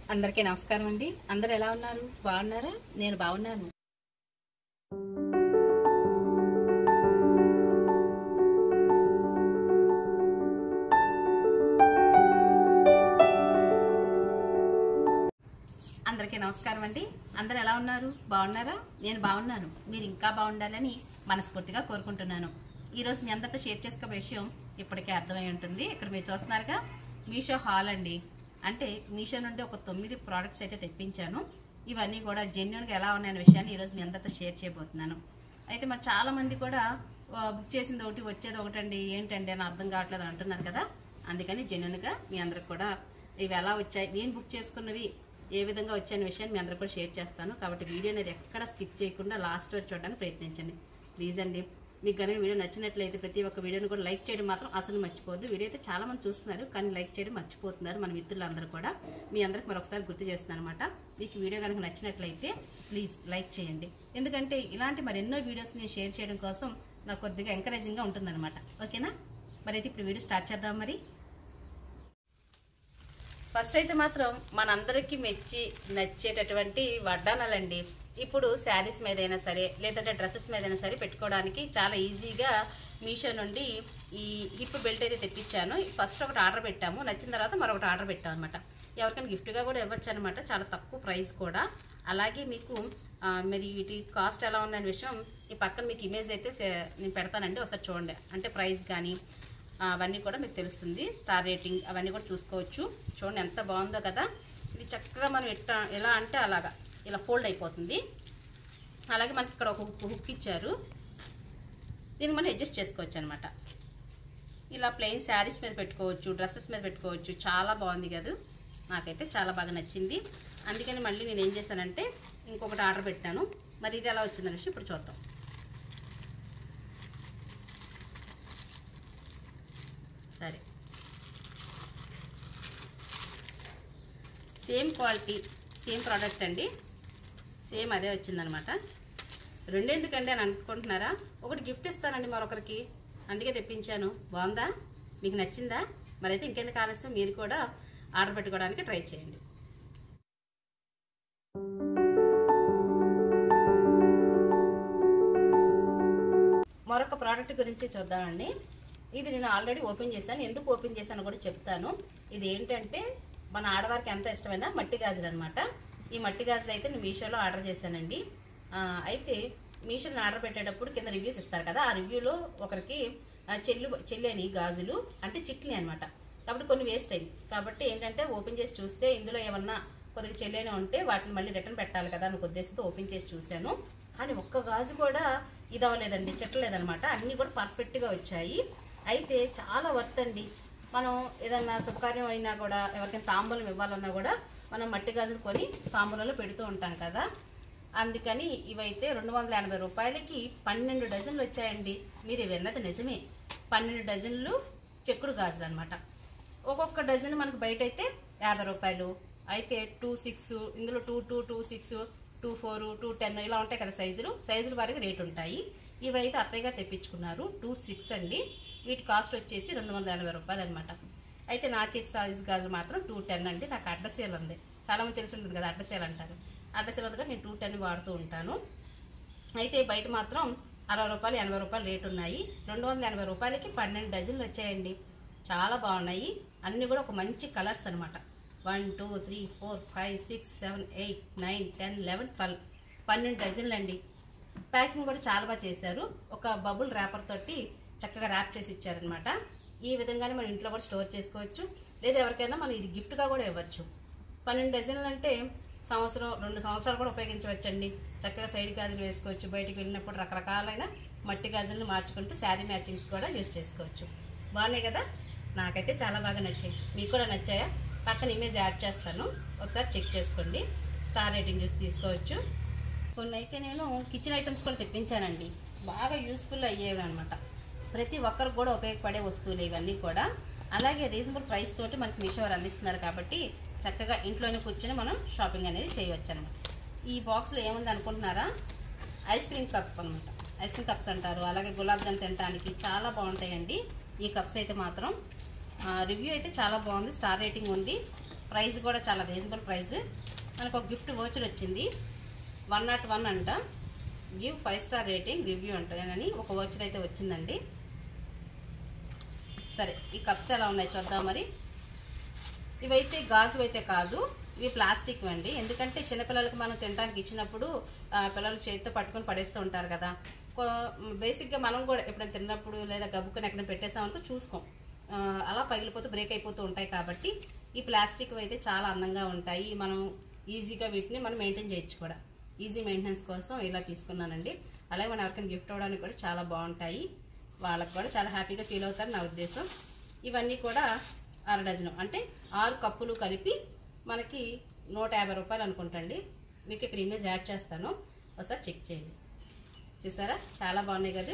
అందరికీ నమస్కారం అండి అందరు ఎలా ఉన్నారు బాగున్నారా నేను బాగున్నాను అందరికీ నమస్కారం అండి అందరు ఎలా ఉన్నారు బాగున్నారా నేను బాగున్నాను మీరు ఇంకా బాగుండాలని మనస్ఫూర్తిగా కోరుకుంటున్నాను ఈరోజు మీ అందరితో షేర్ చేసుకునే విషయం ఇప్పటికే అర్థమై ఉంటుంది ఇక్కడ మీరు చూస్తున్నారుగా మీషో హాల్ అండి అంటే మీషో నుండి ఒక తొమ్మిది ప్రోడక్ట్స్ అయితే తెప్పించాను ఇవన్నీ కూడా జెన్యున్గా ఎలా ఉన్నాయనే విషయాన్ని ఈరోజు మీ అందరితో షేర్ చేయబోతున్నాను అయితే మరి చాలా మంది కూడా ఆ, బుక్ చేసింది ఒకటి వచ్చేది ఒకటండి ఏంటండి అని అర్థం కావట్లేదు అని అంటున్నారు కదా అందుకని జెన్యున్గా మీ అందరికి కూడా ఇవి ఎలా వచ్చాయి నేను బుక్ చేసుకున్నవి ఏ విధంగా వచ్చాయనే విషయాన్ని మీ అందరికి కూడా షేర్ చేస్తాను కాబట్టి వీడియో అనేది ఎక్కడ స్కిప్ చేయకుండా లాస్ట్ వరకు చూడడానికి ప్రయత్నించండి ప్లీజ్ అండి మీకు కనుక వీడియో నచ్చినట్లయితే ప్రతి ఒక్క వీడియోని కూడా లైక్ చేయడం మాత్రం అసలు మర్చిపోవద్దు వీడియో అయితే చాలా మంది చూస్తున్నారు కానీ లైక్ చేయడం మర్చిపోతున్నారు మన మిత్రులందరూ కూడా మీ అందరికి మరొకసారి గుర్తు చేస్తున్నాను అనమాట మీకు వీడియో కనుక నచ్చినట్లయితే ప్లీజ్ లైక్ చేయండి ఎందుకంటే ఇలాంటి మరెన్నో వీడియోస్ నేను షేర్ చేయడం కోసం నాకు కొద్దిగా ఎంకరేజింగ్గా ఉంటుందన్నమాట ఓకేనా మరి అయితే ఇప్పుడు వీడియో స్టార్ట్ చేద్దాం మరి ఫస్ట్ అయితే మాత్రం మనందరికీ మెచ్చి నచ్చేటటువంటి వడ్డానాలండి ఇప్పుడు శారీస్ మీదైనా సరే లేదంటే డ్రెస్సెస్ మీదైనా సరే పెట్టుకోవడానికి చాలా ఈజీగా మీషో నుండి ఈ హిప్ బెల్ట్ అయితే తెప్పించాను ఫస్ట్ ఒకటి ఆర్డర్ పెట్టాము నచ్చిన తర్వాత మరొకటి ఆర్డర్ పెట్టాం అనమాట ఎవరికైనా గిఫ్ట్గా కూడా ఇవ్వచ్చు అనమాట చాలా తక్కువ ప్రైస్ కూడా అలాగే మీకు ఆ, మరి వీటి కాస్ట్ ఎలా ఉందనే విషయం ఈ పక్కన మీకు ఇమేజ్ అయితే సే- నేను పెడతానండి ఒకసారి చూడండి అంటే ప్రైస్ కానీ ఆ, అవన్నీ కూడా మీకు తెలుస్తుంది స్టార్ రేటింగ్ అవన్నీ కూడా చూసుకోవచ్చు చూడండి ఎంత బాగుందో కదా ఇది చక్కగా మనం ఎట్లా ఎలా అంటే అలాగా ఇలా ఫోల్డ్ అయిపోతుంది అలాగే మనకి ఇక్కడ ఒక హుక్ హుక్ ఇచ్చారు దీన్ని మనం అడ్జస్ట్ చేసుకోవచ్చు అనమాట ఇలా ప్లెయిన్ శారీస్ మీద పెట్టుకోవచ్చు డ్రెస్సెస్ మీద పెట్టుకోవచ్చు చాలా బాగుంది కదా నాకైతే చాలా బాగా నచ్చింది అందుకని మళ్ళీ నేను ఏం చేశానంటే ఇంకొకటి ఆర్డర్ పెట్టాను మరి ఇది ఎలా వచ్చిందనేసి ఇప్పుడు చూద్దాం సరే సేమ్ క్వాలిటీ సేమ్ ప్రోడక్ట్ అండి సేమ్ అదే వచ్చిందనమాట రెండు ఎందుకండి అని అనుకుంటున్నారా ఒకటి గిఫ్ట్ ఇస్తానండి మరొకరికి అందుకే తెప్పించాను బాగుందా మీకు నచ్చిందా మరైతే ఇంకెందుకు ఆలస్యం మీరు కూడా ఆర్డర్ పెట్టుకోవడానికి ట్రై చేయండి మరొక ప్రోడక్ట్ గురించి చూద్దామండి ఇది నేను ఆల్రెడీ ఓపెన్ చేశాను ఎందుకు ఓపెన్ చేశాను కూడా చెప్తాను ఇది ఏంటంటే మన ఆడవారికి ఎంత ఇష్టమైన మట్టి గాజులు అనమాట ఈ మట్టి గాజులు అయితే నేను మీషోలో ఆర్డర్ చేశానండి ఆ, అయితే మీషోలో ఆర్డర్ పెట్టేటప్పుడు కింద రివ్యూస్ ఇస్తారు కదా ఆ రివ్యూలో ఒకరికి ఆ, చెల్లు చెల్లేని గాజులు అంటే చిట్లీ అనమాట కాబట్టి కొన్ని వేస్ట్ అయ్యి కాబట్టి ఏంటంటే ఓపెన్ చేసి చూస్తే ఇందులో ఏమన్నా కొద్దిగా చెల్లేని ఉంటే వాటిని మళ్ళీ రిటర్న్ పెట్టాలి కదా అని ఒక ఉద్దేశంతో ఓపెన్ చేసి చూశాను కానీ ఒక్క గాజు కూడా ఇది అవ్వలేదండి చెట్టలేదనమాట అన్నీ కూడా పర్ఫెక్ట్గా వచ్చాయి అయితే చాలా వర్త్ అండి మనం ఏదన్నా శుభకార్యం అయినా కూడా ఎవరికైనా తాంబూలం ఇవ్వాలన్నా కూడా మనం మట్టి గాజులు కొని తాంబూలంలో పెడుతూ ఉంటాం కదా అందుకని ఇవైతే రెండు వందల ఎనభై రూపాయలకి పన్నెండు డజన్లు వచ్చాయండి మీరు విన్నది నిజమే పన్నెండు డజన్లు చెక్కుడు గాజులు అనమాట ఒక్కొక్క డజన్ మనకు బయట అయితే యాభై రూపాయలు అయితే టూ సిక్స్ ఇందులో two two two six two four two ten ఇలా ఉంటాయి కదా సైజులు సైజుల వారికి రేట్ ఉంటాయి ఇవైతే అత్తయ్య గారు తెప్పించుకున్నారు టూ సిక్స్ అండి వీటి కాస్ట్ వచ్చేసి రెండు వందల ఎనభై రూపాయలు అనమాట అయితే నా చేతి సైజు గాజులు మాత్రం టూ టెన్ అండి నాకు అడ్డసేల్ ఉంది చాలా మంది తెలిసి ఉంటుంది కదా అడ్డసేల్ అంటారు అడ్డసేల్ ఉంది కాబట్టి నేను టూ టెన్ వాడుతూ ఉంటాను అయితే బయట మాత్రం అరవై రూపాయలు ఎనభై రూపాయలు రేటు ఉన్నాయి రెండు వందల ఎనభై రూపాయలకి పన్నెండు డజన్లు వచ్చాయండి చాలా బాగున్నాయి అన్నీ కూడా ఒక మంచి కలర్స్ అనమాట one two three four five six seven eight nine ten eleven twelve పన్నెండు డజన్లు అండి ప్యాకింగ్ కూడా చాలా బాగా చేశారు ఒక బబుల్ ర్యాపర్ తోటి చక్కగా ర్యాప్ చేసి ఇచ్చారనమాట ఈ విధంగానే మనం ఇంట్లో కూడా స్టోర్ చేసుకోవచ్చు లేదా ఎవరికైనా మనం ఇది గిఫ్ట్గా కూడా ఇవ్వచ్చు పన్నెండు డజన్లు అంటే సంవత్సరం రెండు సంవత్సరాలు కూడా ఉపయోగించవచ్చండి చక్కగా సైడ్ గాజులు వేసుకోవచ్చు బయటికి వెళ్ళినప్పుడు రకరకాలైన మట్టి గాజులను మార్చుకుంటూ శారీ మ్యాచింగ్స్ కూడా యూజ్ చేసుకోవచ్చు బాగున్నాయి కదా నాకైతే చాలా బాగా నచ్చాయి మీకు కూడా నచ్చాయా పక్కన ఇమేజ్ యాడ్ చేస్తాను ఒకసారి చెక్ చేసుకోండి స్టార్ రేటింగ్ చూసి తీసుకోవచ్చు కొన్ని అయితే నేను కిచెన్ ఐటమ్స్ కూడా తెప్పించానండి బాగా యూస్ఫుల్ అయ్యేవి అనమాట ప్రతి ఒక్కరికి కూడా ఉపయోగపడే వస్తువులు ఇవన్నీ కూడా అలాగే రీజనబుల్ ప్రైస్ తోటి మనకి మీషో వారు అందిస్తున్నారు కాబట్టి చక్కగా ఇంట్లోనే కూర్చొని మనం షాపింగ్ అనేది చేయవచ్చు అనమాట ఈ బాక్స్లో ఏముంది అనుకుంటున్నారా ఐస్ క్రీమ్ కప్ అనమాట ఐస్ క్రీమ్ కప్స్ అంటారు అలాగే గులాబ్ జామ్ తినడానికి చాలా బాగుంటాయండి ఈ కప్స్ అయితే మాత్రం రివ్యూ అయితే చాలా బాగుంది స్టార్ రేటింగ్ ఉంది ప్రైస్ కూడా చాలా రీజనబుల్ ప్రైస్ మనకు ఒక గిఫ్ట్ వోచర్ వచ్చింది వన్ నాట్ వన్ అంట give five star rating review అంటానని ఒక వోచర్ అయితే వచ్చిందండి సరే ఈ కప్స్ ఎలా ఉన్నాయి చూద్దాం మరి ఇవైతే గాజు అయితే కాదు ఇవి ప్లాస్టిక్ అండి ఎందుకంటే చిన్నపిల్లలకి మనం తినడానికి ఇచ్చినప్పుడు ఆ, పిల్లలు చేతితో పట్టుకొని పడేస్తూ ఉంటారు కదా బేసిక్గా మనం కూడా ఎప్పుడైనా తిన్నప్పుడు లేదా గబుక్కని ఎక్కడ పెట్టేసామనుకో చూసుకోం ఆ, అలా పగిలిపోతూ బ్రేక్ అయిపోతూ ఉంటాయి కాబట్టి ఈ ప్లాస్టిక్ అయితే చాలా అందంగా ఉంటాయి మనం ఈజీగా వీటిని మనం మెయింటైన్ చేయొచ్చు కూడా ఈజీ మెయింటెనెన్స్ కోసం ఇలా తీసుకున్నానండి అలాగే మనం ఎవరికైనా గిఫ్ట్ అవ్వడానికి కూడా చాలా బాగుంటాయి వాళ్ళకి కూడా చాలా హ్యాపీగా ఫీల్ అవుతారు నా ఉద్దేశం ఇవన్నీ కూడా అర డజను అంటే ఆరు కప్పులు కలిపి మనకి నూట యాభై రూపాయలు అనుకుంటండి మీకు ఇక్కడ ఇమేజ్ యాడ్ చేస్తాను ఒకసారి చెక్ చేయండి చూసారా చాలా బాగున్నాయి కదా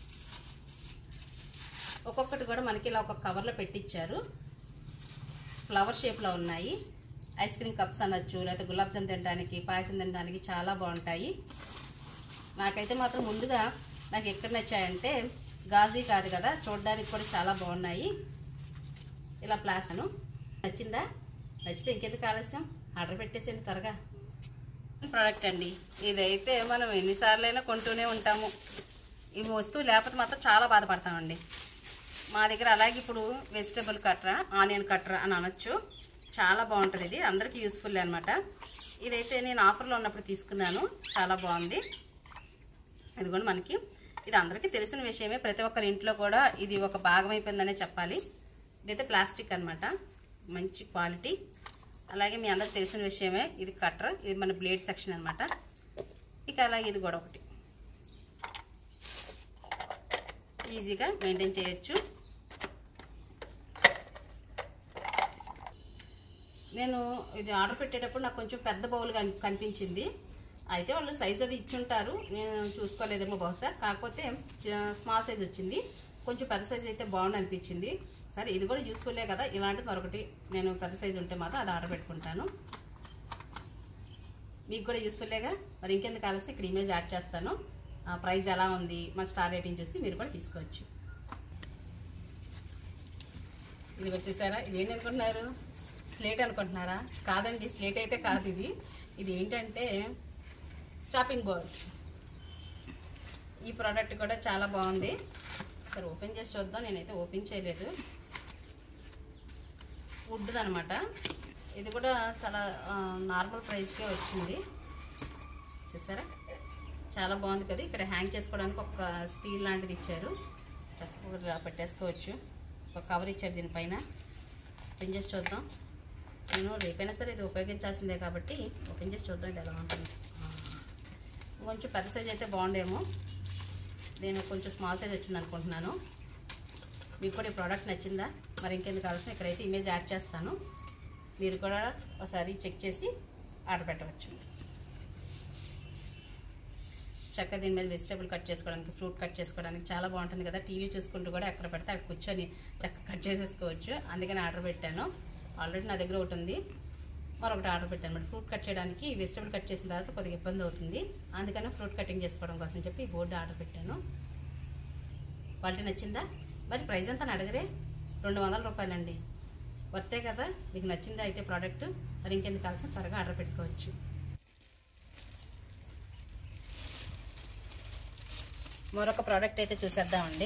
ఒక్కొక్కటి కూడా మనకి ఇలా ఒక కవర్లో పెట్టించారు ఫ్లవర్ షేప్లో ఉన్నాయి ఐస్ క్రీమ్ కప్స్ అనొచ్చు లేకపోతే గులాబ్ జామ్ తినడానికి పాయసం తినడానికి చాలా బాగుంటాయి నాకైతే మాత్రం ముందుగా నాకు ఎక్కడ నచ్చాయంటే గాజీ కాదు కదా చూడడానికి కూడా చాలా బాగున్నాయి ఇలా ప్లాస్ను నచ్చిందా నచ్చితే ఇంకెందుకు ఆలస్యం ఆర్డర్ పెట్టేసేయండి త్వరగా ప్రోడక్ట్ అండి ఇదైతే మనం ఎన్నిసార్లైనా కొంటూనే ఉంటాము ఈ వస్తువు లేకపోతే మాత్రం చాలా బాధపడతామండి మా దగ్గర అలాగే ఇప్పుడు వెజిటబుల్ కట్రా ఆనియన్ కట్రా అని అనొచ్చు చాలా బాగుంటుంది ఇది అందరికీ యూస్ఫుల్ అనమాట ఇదైతే నేను ఆఫర్లో ఉన్నప్పుడు తీసుకున్నాను చాలా బాగుంది ఇది కూడా మనకి ఇది అందరికీ తెలిసిన విషయమే ప్రతి ఒక్కరి ఇంట్లో కూడా ఇది ఒక భాగం అయిపోయిందనే చెప్పాలి ఇదైతే ప్లాస్టిక్ అన్నమాట మంచి క్వాలిటీ అలాగే మీ అందరికి తెలిసిన విషయమే ఇది కట్టర్ ఇది మన బ్లేడ్ సెక్షన్ అన్నమాట ఇక అలాగే ఇది కూడా ఒకటి ఈజీగా మెయింటైన్ చేయొచ్చు నేను ఇది ఆర్డర్ పెట్టేటప్పుడు నాకు కొంచెం పెద్ద బౌల్ కని- కనిపించింది అయితే వాళ్ళు సైజ్ అది ఇచ్చుంటారు నేను చూసుకోలేదేమో బహుశా కాకపోతే చ- స్మాల్ సైజ్ వచ్చింది కొంచెం పెద్ద సైజ్ అయితే బాగుంది అనిపించింది సరే ఇది కూడా యూస్ఫుల్లే కదా ఇలాంటిది మరొకటి నేను పెద్ద సైజ్ ఉంటే మాత్రం అది ఆర్డర్ పెట్టుకుంటాను మీకు కూడా యూస్ఫుల్లేగా మరి ఇంకెందుకు ఆలస్యం ఇక్కడ ఇమేజ్ యాడ్ చేస్తాను ఆ ప్రైస్ ఎలా ఉంది మన స్టార్ రేటింగ్ చూసి మీరు కూడా తీసుకోవచ్చు ఇది వచ్చేసారా ఇది ఏంటి అనుకుంటున్నారు స్లేట్ అనుకుంటున్నారా కాదండి స్లేట్ అయితే కాదు ఇది ఇది ఏంటంటే చాపింగ్ బోర్డ్ ఈ ప్రోడక్ట్ కూడా చాలా బాగుంది సరే ఓపెన్ చేసి చూద్దాం నేనైతే ఓపెన్ చేయలేదు వుడ్ది అనమాట ఇది కూడా చాలా నార్మల్ ప్రైస్కే వచ్చింది చూసారా చాలా బాగుంది కదా ఇక్కడ హ్యాంగ్ చేసుకోవడానికి ఒక స్టీల్ లాంటిది ఇచ్చారు చక్కగా ఇలా పెట్టేసుకోవచ్చు ఒక కవర్ ఇచ్చారు దీనిపైన ఓపెన్ చేసి చూద్దాం నేను రేపైనా సరే ఇది ఉపయోగించాల్సిందే కాబట్టి ఓపెన్ చేసి చూద్దాం ఇది ఎలా ఉంటుంది ఆ, కొంచెం పెద్ద సైజ్ అయితే బాగుండేమో నేను కొంచెం స్మాల్ సైజ్ వచ్చింది అనుకుంటున్నాను మీకు కూడా ఈ ప్రోడక్ట్ నచ్చిందా మరి ఇంకెందుకు కావాల్సిన ఇక్కడైతే ఇమేజ్ యాడ్ చేస్తాను మీరు కూడా ఒకసారి చెక్ చేసి ఆర్డర్ పెట్టవచ్చు చక్కగా దీని మీద వెజిటేబుల్ కట్ చేసుకోవడానికి ఫ్రూట్ కట్ చేసుకోవడానికి చాలా బాగుంటుంది కదా టీవీ చూసుకుంటూ కూడా ఎక్కడ పడితే అక్కడ కూర్చొని చక్కగా కట్ చేసేసుకోవచ్చు అందుకని ఆర్డర్ పెట్టాను ఆల్రెడీ నా దగ్గర ఒకటి ఉంది మరొకటి ఆర్డర్ పెట్టాను మరి ఫ్రూట్ కట్ చేయడానికి వెజిటేబుల్ కట్ చేసిన తర్వాత కొద్దిగా ఇబ్బంది అవుతుంది అందుకని ఫ్రూట్ కటింగ్ చేసుకోవడం కోసం చెప్పి ఈ బోర్డు ఆర్డర్ పెట్టాను క్వాలిటీ నచ్చిందా మరి ప్రైస్ ఎంత అని అడగరే రెండు వందల రూపాయలండి వర్తే కదా మీకు నచ్చిందా అయితే ప్రోడక్ట్ మరి ఇంకెందుకు కావాల్సిన త్వరగా ఆర్డర్ పెట్టుకోవచ్చు మరొక ప్రోడక్ట్ అయితే చూసేద్దామండి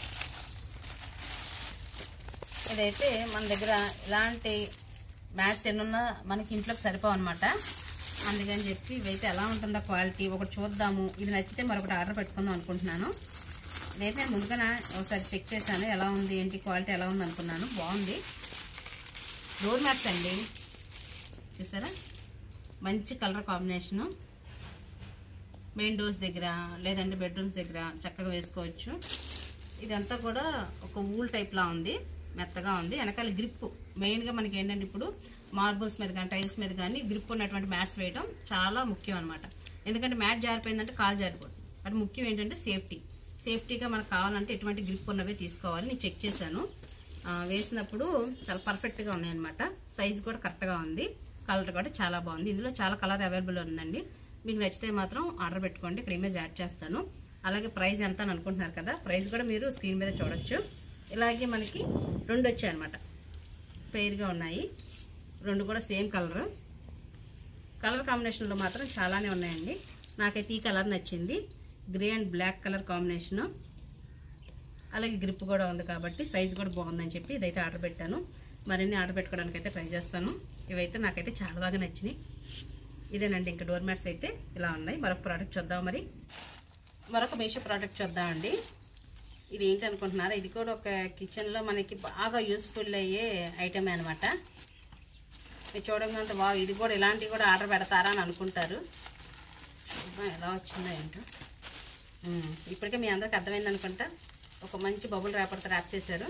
ఇదైతే మన దగ్గర ఇలాంటి మ్యాట్స్ ఎన్నున్నా మనకి ఇంట్లోకి సరిపోవు అనమాట అందుకని చెప్పి ఇవైతే ఎలా ఉంటుందో క్వాలిటీ ఒకటి చూద్దాము ఇది నచ్చితే మరొకటి ఆర్డర్ పెట్టుకుందాం అనుకుంటున్నాను ఇదైతే నేను ముందుగా ఒకసారి చెక్ చేశాను ఎలా ఉంది ఏంటి క్వాలిటీ ఎలా ఉంది అనుకున్నాను బాగుంది డోర్ మ్యాట్స్ అండి చూసారా మంచి కలర్ కాంబినేషను మెయిన్ డోర్స్ దగ్గర లేదంటే బెడ్రూమ్స్ దగ్గర చక్కగా వేసుకోవచ్చు ఇదంతా కూడా ఒక ఊల్ టైప్లా ఉంది మెత్తగా ఉంది వెనకాల గ్రిప్ మెయిన్గా మనకి ఏంటంటే ఇప్పుడు మార్బుల్స్ మీద కానీ టైల్స్ మీద కానీ గ్రిప్ ఉన్నటువంటి మ్యాట్స్ వేయడం చాలా ముఖ్యం అనమాట ఎందుకంటే మ్యాట్ జారిపోయిందంటే కాలు జారిపోతుంది అది ముఖ్యం ఏంటంటే సేఫ్టీ సేఫ్టీగా మనకు కావాలంటే ఎటువంటి గ్రిప్ ఉన్నవే తీసుకోవాలి నేను చెక్ చేశాను ఆ, వేసినప్పుడు చాలా పర్ఫెక్ట్గా ఉన్నాయన్నమాట సైజ్ కూడా కరెక్ట్గా ఉంది కలర్ కూడా చాలా బాగుంది ఇందులో చాలా కలర్ అవైలబుల్ ఉందండి మీకు నచ్చితే మాత్రం ఆర్డర్ పెట్టుకోండి ఇక్కడ ఇమేజ్ యాడ్ చేస్తాను అలాగే ప్రైస్ ఎంత అని అనుకుంటున్నారు కదా ప్రైస్ కూడా మీరు స్క్రీన్ మీద చూడొచ్చు ఇలాగే మనకి రెండు వచ్చాయి అనమాట పెయిర్గా ఉన్నాయి రెండు కూడా సేమ్ కలర్ కలర్ కాంబినేషన్లో మాత్రం చాలానే ఉన్నాయండి నాకైతే ఈ కలర్ నచ్చింది grey and black colour combination అలాగే గ్రిప్ కూడా ఉంది కాబట్టి సైజ్ కూడా బాగుందని చెప్పి ఇదైతే ఆర్డర్ పెట్టాను మరిన్ని ఆర్డర్ పెట్టుకోవడానికి అయితే ట్రై చేస్తాను ఇవైతే నాకైతే చాలా బాగా నచ్చినాయి ఇదేనండి ఇంకా డోర్ మ్యాట్స్ అయితే ఇలా ఉన్నాయి మరొక ప్రోడక్ట్ చూద్దాం మరి మరొక మీషో ప్రోడక్ట్ చూద్దామండి ఇది ఏంటి అనుకుంటున్నారా ఇది కూడా ఒక కిచెన్లో మనకి బాగా యూస్ఫుల్ అయ్యే ఐటమ్ అనమాట మీరు చూడంగానే వా ఇది కూడా ఇలాంటివి కూడా ఆర్డర్ పెడతారా అని అనుకుంటారు చూద్దాం ఎలా వచ్చిందో ఏంటో ఉమ్, ఇప్పటికే మీ అందరికి అర్థమైంది అనుకుంటా ఒక మంచి బబుల్ ర్యాపర్తో ర్యాప్ చేశారు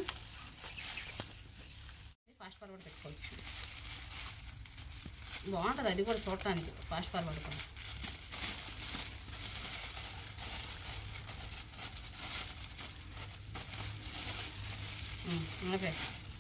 ఫాస్ట్ ఫార్వర్డ్ పెట్టుకోవచ్చు బాగుంటుంది అది కూడా చూడటానికి ఫాస్ట్ ఫార్వర్డ్ కూడా ఉమ్, ఓకే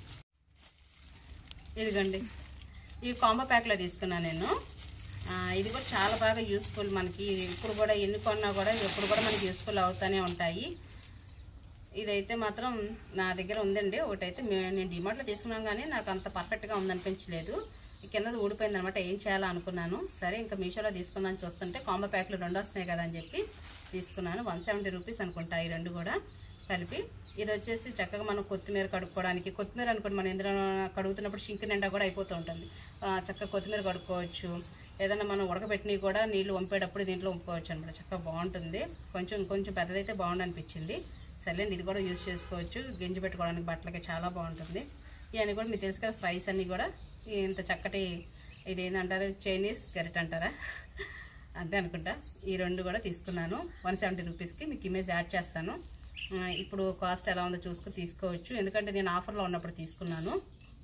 ఇదిగోండి ఈ కాంబో ప్యాక్లో తీసుకున్నాను నేను ఆ, ఇది కూడా చాలా బాగా యూస్ఫుల్ మనకి ఇప్పుడు కూడా ఎన్ని కొన్నా కూడా ఎప్పుడు కూడా మనకి యూస్ఫుల్ అవుతూనే ఉంటాయి ఇదైతే మాత్రం నా దగ్గర ఉందండి ఒకటైతే మే- నేను డిమార్ట్లో తీసుకున్నాను కానీ నాకు అంత పర్ఫెక్ట్గా ఉందనిపించలేదు ఈ కిందది ఊడిపోయింది అనమాట ఏం చేయాలా అనుకున్నాను సరే ఇంకా మీషోలో తీసుకుందాం చూస్తుంటే కాంబో ప్యాక్లు రెండు వస్తున్నాయి కదా అని చెప్పి తీసుకున్నాను వన్ సెవెంటీ రూపీస్ అనుకుంటా ఈ రెండు కూడా కలిపి ఇది వచ్చేసి చక్కగా మనం కొత్తిమీర కడుక్కోవడానికి కొత్తిమీర అనుకోండి మనం ఎందులో కడుగుతున్నప్పుడు షింక్ నిండా కూడా అయిపోతూ ఉంటుంది ఆ, చక్కగా కొత్తిమీర కడుక్కోవచ్చు ఏదైనా మనం ఉడకబెట్టినవి కూడా నీళ్ళు వంపేటప్పుడు దీంట్లో వంపుకోవచ్చు అనమాట చక్కగా బాగుంటుంది కొంచెం కొంచెం పెద్దదైతే బాగుండు అనిపించింది సర్లేండి ఇది కూడా యూజ్ చేసుకోవచ్చు గింజ పెట్టుకోవడానికి బట్టలకి చాలా బాగుంటుంది ఇవన్నీ కూడా మీకు తెలుసు కదా ఫ్రైస్ అన్నీ కూడా ఇంత చక్కటి ఇది ఏంటంటారు చైనీస్ గరిట అంటారా అంతే అనుకుంటా ఈ రెండు కూడా తీసుకున్నాను వన్ సెవెంటీ రూపీస్కి మీకు ఇమేజ్ యాడ్ చేస్తాను ఆ, ఇప్పుడు కాస్ట్ ఎలా ఉందో చూసుకుని తీసుకోవచ్చు ఎందుకంటే నేను ఆఫర్లో ఉన్నప్పుడు తీసుకున్నాను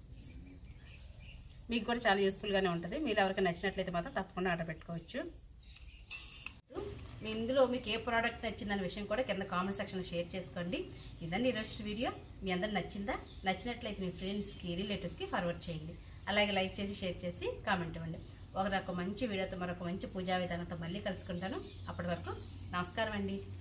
మీకు కూడా చాలా యూస్ఫుల్గానే ఉంటుంది మీరు ఎవరికి నచ్చినట్లయితే మాత్రం తప్పకుండా ఆర్డర్ పెట్టుకోవచ్చు మీ ఇందులో మీకు ఏ ప్రోడక్ట్ నచ్చిందనే విషయం కూడా కింద కామెంట్ సెక్షన్లో షేర్ చేసుకోండి ఇదండి ఈరోజు వీడియో మీ అందరు నచ్చిందా నచ్చినట్లయితే మీ ఫ్రెండ్స్కి రిలేటివ్స్కి ఫార్వర్డ్ చేయండి అలాగే లైక్ చేసి షేర్ చేసి కామెంట్ ఇవ్వండి ఒక మంచి వీడియోతో మరొక మంచి పూజా విధానంతో మళ్ళీ కలుసుకుంటాను అప్పటి వరకు నమస్కారం అండి